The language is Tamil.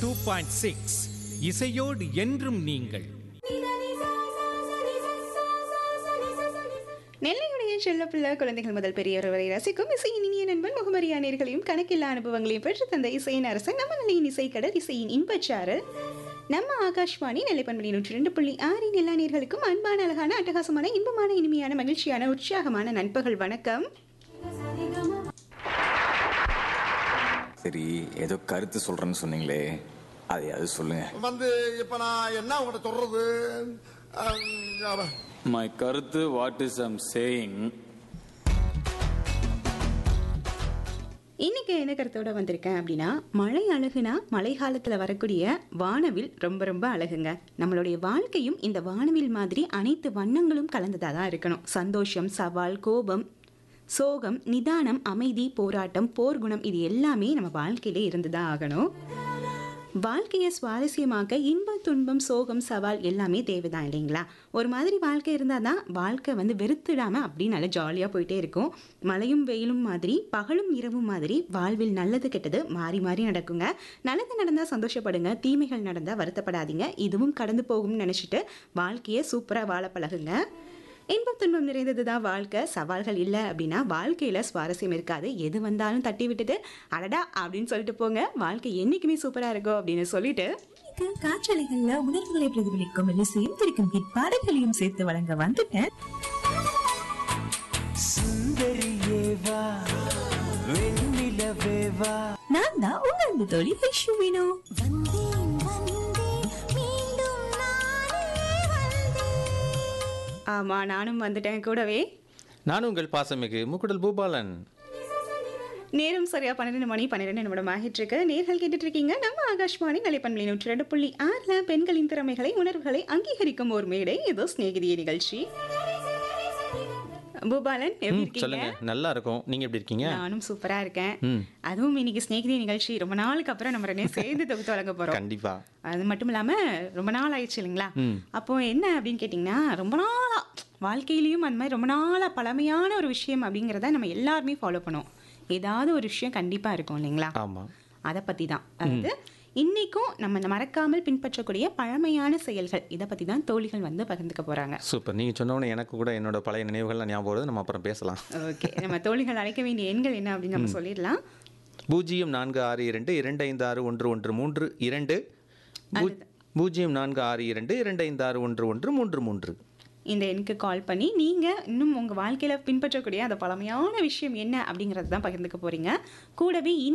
டூ பாயிண்ட் சிக்ஸ் இசையோடு என்றும் நீங்கள் நெல்லையுடைய செல்லப்பிள்ளை குழந்தைகள் முதல் பெரியவர் வரை ரசிக்கும் இசையின் இனிய நண்பன் முகமரியா நேர்களையும் கணக்கில்லா அனுபவங்களையும் பெற்று தந்த இசையின் அரசன் நம்ம நிலையின் இசைக்கடல் இசையின் இன்பச்சாரல் நம்ம ஆகாஷ்வாணி நிலைப்பண்படி நூற்றி ரெண்டு புள்ளி ஆறின் எல்லா நேர்களுக்கும் அன்பான அழகான அட்டகாசமான இன்பமான இனிமையான மகிழ்ச்சியான உற்சாகமான நண்பர்கள் வணக்கம் சரி ஏதோ கருத்து சொல்றேன்னு சொன்னீங்களே அதையாவது சொல்லுங்க வந்து இப்ப நான் என்ன உங்கள்ட்ட சொல்றது அஹ், மை கருத்து வாட் இஸ் ஐம் சேயிங் இன்னைக்கு என்ன கருத்தோட வந்திருக்கேன் அப்படின்னா மழை அழகுனா மழை காலத்தில் வரக்கூடிய வானவில் ரொம்ப ரொம்ப அழகுங்க நம்மளுடைய வாழ்க்கையும் இந்த வானவில் மாதிரி அனைத்து வண்ணங்களும் கலந்ததாக தான் இருக்கணும் சந்தோஷம் சவால் கோபம் சோகம் நிதானம் அமைதி போராட்டம் போர்க்குணம் இது எல்லாமே நம்ம வாழ்க்கையிலே இருந்து தான் ஆகணும் வாழ்க்கையை சுவாரஸ்யமாக்க இன்பம் துன்பம் சோகம் சவால் எல்லாமே தேவைதான் இல்லைங்களா ஒரு மாதிரி வாழ்க்கை இருந்தால் தான் வாழ்க்கை வந்து வெறுத்துடாம அப்படியே நல்லா ஜாலியாக போயிட்டே இருக்கும் மழையும் வெயிலும் மாதிரி பகலும் இரவும் மாதிரி வாழ்வில் நல்லது கெட்டது மாறி மாறி நடக்குங்க நல்லது நடந்தால் சந்தோஷப்படுங்க தீமைகள் நடந்தால் வருத்தப்படாதீங்க இதுவும் கடந்து போகும்னு நினச்சிட்டு வாழ்க்கையை சூப்பராக வாழ பழகுங்க இன்பம் துன்பம் நிறைந்தது தான் வாழ்க்கை சவால்கள் இல்லை அப்படின்னா வாழ்க்கையில் சுவாரஸ்யம் இருக்காது எது வந்தாலும் தட்டி விட்டுட்டு அடடா அப்படின்னு சொல்லிட்டு போங்க வாழ்க்கை என்னைக்குமே சூப்பராக இருக்கும் அப்படின்னு சொல்லிட்டு இன்னைக்கு காற்றலைகள்ல உணர்வுகளை பிரதிபலிக்கும் இசையும் பிடிக்கும் ஹிட் பாடல்களையும் சேர்த்து வழங்க வந்துட்டேன் நான் தான் உங்க அன்பு தோழி ஐஷு வேணு ஆமாம் நானும் வந்துட்டேன் கூடவே நான் உங்கள் பாசமிகு முக்குடல் பூபாலன் நேரம் சரியா பன்னிரெண்டு மணி பன்னிரெண்டு நிமிடம் ஆகிட்டு இருக்கு நேர்கள் கேட்டுட்டு இருக்கீங்க நம்ம ஆகாஷ்வாணி நிலைப்பண்பலி நூற்றி ரெண்டு புள்ளி ஆறுல பெண்களின் திறமைகளை உணர்வுகளை அங்கீகரிக்கும் ஒரு மேடை இது சிநேகிதிய நிகழ்ச்சி பூபாலன் எப்படி ம், இருக்கீங்க சொல்லுங்க நல்லா இருக்கும் நீங்க எப்படி இருக்கீங்க நானும் சூப்பரா இருக்கேன் ம். அதுவும் இன்னைக்கு ஸ்நேகிதி நிகழ்ச்சி ரொம்ப நாளுக்கு அப்புறம் நம்ம ரெண்டே சேர்ந்து தொகுத்து வழங்க போறோம் கண்டிப்பா அது மட்டும் இல்லாம ரொம்ப நாள் ஆயிடுச்சு இல்லைங்களா ம். அப்போ என்ன அப்படின்னு கேட்டிங்கன்னா ரொம்ப நாளா வாழ்க்கையிலயும் அந்த மாதிரி ரொம்ப நாளா பழமையான ஒரு விஷயம் அப்படிங்கிறத நம்ம எல்லாருமே ஃபாலோ பண்ணுவோம் ஏதாவது ஒரு விஷயம் கண்டிப்பா இருக்கும் இல்லைங்களா ஆமா அதை பத்தி தான் அதாவது இன்னைக்கும் நம்ம இந்த மறக்காமல் பின்பற்றக்கூடிய பழமையான செயல்கள் இதை பத்தி தான் தோழிகள் வந்து பகிர்ந்துக்க போறாங்க சூப்பர் நீங்க சொன்ன உடனே எனக்கு கூட என்னோட பழைய நினைவுகள்லாம் ஞாபகம் வருது நம்ம அப்புறம் பேசலாம் ஓகே நம்ம தோழிகள் அழைக்க வேண்டிய எண்கள் என்ன அப்படின்னு நம்ம சொல்லிடலாம் பூஜ்ஜியம் நான்கு ஆறு இரண்டு இரண்டு ஐந்து ஆறு ஒன்று ஒன்று மூன்று இரண்டு பூ- பூஜ்ஜியம் நான்கு ஆறு இரண்டு இரண்டு ஐந்து ஆறு ஒன்று ஒன்று மூன்று மூன்று இந்த எண்ணுக்கு கால் பண்ணி நீங்கள் இன்னும் உங்கள் வாழ்க்கையில் பின்பற்றக்கூடிய அந்த பழமையான விஷயம் என்ன அப்படிங்கிறது தான் பகிர்ந்துக்க போகிறீங்க கூடவே